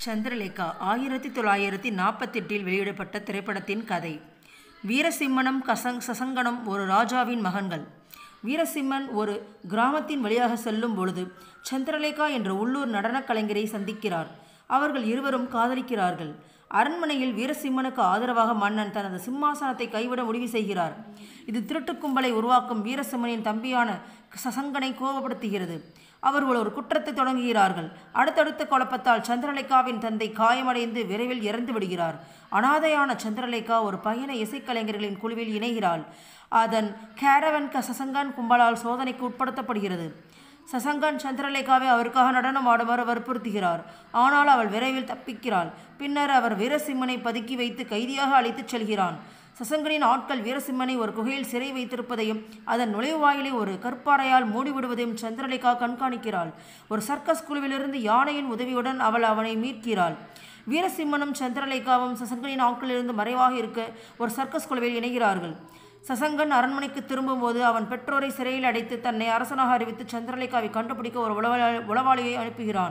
சந்திரலேகா ஆயிரத்தி தொள்ளாயிரத்தி நாற்பத்தெட்டில் வெளியிடப்பட்ட திரைப்படத்தின் கதை வீரசிம்மனும் கசங் சசங்கனும் ஒரு ராஜாவின் மகன்கள் வீரசிம்மன் ஒரு கிராமத்தின் வழியாக செல்லும் பொழுது சந்திரலேகா என்ற உள்ளூர் நடனக் கலைஞரை சந்திக்கிறார் அவர்கள் இருவரும் காதலிக்கிறார்கள் அரண்மனையில் வீரசிம்மனுக்கு ஆதரவாக மன்னன் தனது சிம்மாசனத்தை கைவிட முடிவு செய்கிறார் இது திருட்டுக் கும்பலை உருவாக்கும் வீரசிம்மனின் தம்பியான சசங்கனை கோபப்படுத்துகிறது அவர்கள் ஒரு குற்றத்தை தொடங்குகிறார்கள் அடுத்தடுத்த குழப்பத்தால் சந்திரலேகாவின் தந்தை காயமடைந்து விரைவில் இறந்து விடுகிறார் அனாதையான சந்திரலேகா ஒரு பயண இசைக்கலைஞர்களின் குழுவில் இணைகிறாள் அதன் கேரவன் க சசங்கன் கும்பலால் சோதனைக்கு உட்படுத்தப்படுகிறது சசங்கன் சந்திரலேகாவை அவருக்காக நடனம் ஆடுமாறு வற்புறுத்துகிறார் ஆனால் அவள் விரைவில் தப்பிக்கிறாள் பின்னர் அவர் வீரசிம்மனை பதுக்கி வைத்து கைதியாக அழைத்துச் செல்கிறான் சசங்கனின் ஆட்கள் வீரசிம்மனை ஒரு குகையில் சிறை வைத்திருப்பதையும் அதன் நுழைவாயிலை ஒரு கற்பாறையால் மூடிவிடுவதையும் சந்திரலேகா கண்காணிக்கிறாள் ஒரு சர்க்கஸ் குழுவிலிருந்து யானையின் உதவியுடன் அவள் அவனை மீட்கிறாள் வீரசிம்மனும் சந்திரலேகாவும் சசங்கனின் ஆட்களிலிருந்து மறைவாக இருக்க ஒரு சர்க்கஸ் குழுவில் இணைகிறார்கள் சசங்கன் அரண்மனைக்கு திரும்பும்போது அவன் பெற்றோரை சிறையில் அடைத்து தன்னை அரசனாக அறிவித்து சந்திரலேகாவை கண்டுபிடிக்க ஒரு உளவாளி உளவாளியை அனுப்புகிறான்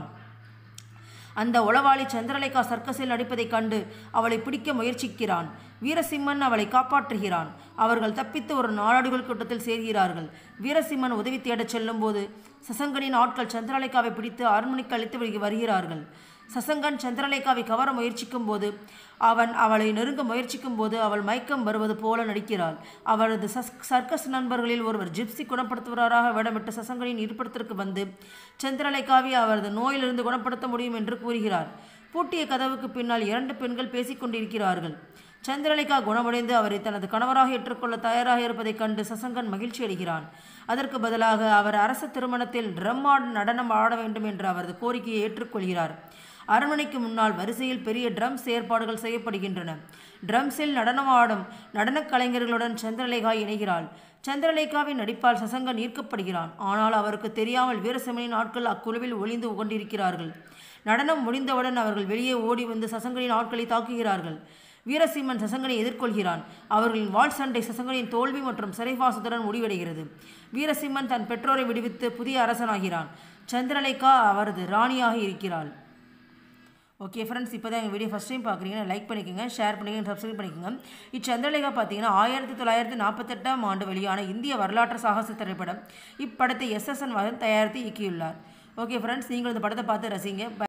அந்த உளவாளி சந்திரலேகா சர்க்கஸில் நடிப்பதைக் கண்டு அவளை பிடிக்க முயற்சிக்கிறான் வீரசிம்மன் அவளை காப்பாற்றுகிறான் அவர்கள் தப்பித்து ஒரு நாடாடுகள் கூட்டத்தில் சேர்கிறார்கள் வீரசிம்மன் உதவி தேடச் செல்லும்போது சசங்கனின் ஆட்கள் சந்திரலேகாவை பிடித்து அரண்மனைக்கு அழைத்து வருகிறார்கள் சசங்கன் சந்திரலேகாவை கவர முயற்சிக்கும் போது அவன் அவளை நெருங்க முயற்சிக்கும் போது அவள் மயக்கம் வருவது போல நடிக்கிறாள் அவரது சஸ் சர்க்கஸ் நண்பர்களில் ஒருவர் ஜிப்சி குணப்படுத்துவராக வேடமிட்டு சசங்கனின் இருப்பிடத்திற்கு வந்து சந்திரலேகாவை அவரது நோயிலிருந்து குணப்படுத்த முடியும் என்று கூறுகிறார் பூட்டிய கதவுக்கு பின்னால் இரண்டு பெண்கள் பேசிக்கொண்டிருக்கிறார்கள் சந்திரலேகா குணமடைந்து அவரை தனது கணவராக ஏற்றுக்கொள்ள தயாராக இருப்பதைக் கண்டு சசங்கன் மகிழ்ச்சி அடைகிறான் அதற்கு பதிலாக அவர் அரச திருமணத்தில் ட்ரம் ஆட நடனம் ஆட வேண்டும் என்ற அவரது கோரிக்கையை ஏற்றுக்கொள்கிறார் அரண்மனைக்கு முன்னால் வரிசையில் பெரிய ட்ரம்ஸ் ஏற்பாடுகள் செய்யப்படுகின்றன ட்ரம்ஸில் நடனமாடும் நடனக் கலைஞர்களுடன் சந்திரலேகா இணைகிறாள் சந்திரலேகாவின் நடிப்பால் சசங்கன் ஈர்க்கப்படுகிறான் ஆனால் அவருக்கு தெரியாமல் வீரசிம்மனின் ஆட்கள் அக்குழுவில் ஒளிந்து கொண்டிருக்கிறார்கள் நடனம் முடிந்தவுடன் அவர்கள் வெளியே ஓடி வந்து சசங்கனின் ஆட்களை தாக்குகிறார்கள் வீரசிம்மன் சசங்கனை எதிர்கொள்கிறான் அவர்களின் வாள் சண்டை சசங்கனின் தோல்வி மற்றும் சிறைவாசத்துடன் முடிவடைகிறது வீரசிம்மன் தன் பெற்றோரை விடுவித்து புதிய அரசனாகிறான் சந்திரலேகா அவரது ராணியாக இருக்கிறாள் ஓகே ஃப்ரெண்ட்ஸ் இப்போ தான் எங்கள் வீடியோ ஃபஸ்ட் டைம் பார்க்குறீங்கன்னா லைக் பண்ணிக்கோங்க ஷேர் பண்ணிக்கோங்க சப்ஸ்கிரைப் பண்ணிக்கோங்க இச்சந்திரலேகா பார்த்தீங்கன்னா ஆயிரத்தி தொள்ளாயிரத்தி நாற்பத்தெட்டாம் ஆண்டு வெளியான இந்திய வரலாற்று சாகச திரைப்படம் இப்படத்தை எஸ்எஸ்என் மகன் தயாரித்து இயக்கியுள்ளார் ஓகே ஃப்ரெண்ட்ஸ் நீங்கள் இந்த படத்தை பார்த்து ரசிங்க